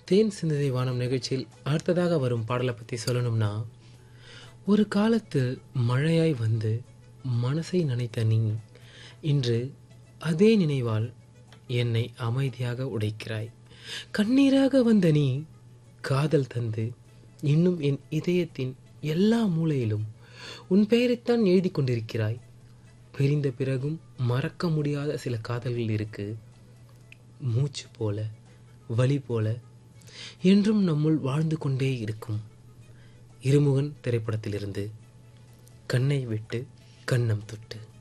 தேன் சிந்ததை வானம் நிகழ்ச்சியில் அடுத்ததாக வரும் பாடலை பற்றி சொல்லணும்னா ஒரு காலத்தில் மழையாய் வந்து மனசை நனைத்த நீ இன்று அதே நினைவால் என்னை அமைதியாக உடைக்கிறாய் கண்ணீராக வந்த நீ காதல் தந்து இன்னும் என் இதயத்தின் எல்லா மூலையிலும் உன் பெயரைத்தான் எழுதி கொண்டிருக்கிறாய் பிரிந்த பிறகும் மறக்க முடியாத சில காதல்கள் இருக்கு மூச்சு போல வலி போல என்றும் நம்முள் வாழ்ந்து கொண்டே இருக்கும் இருமுகன் திரைப்படத்திலிருந்து கண்ணை விட்டு கண்ணம் தொட்டு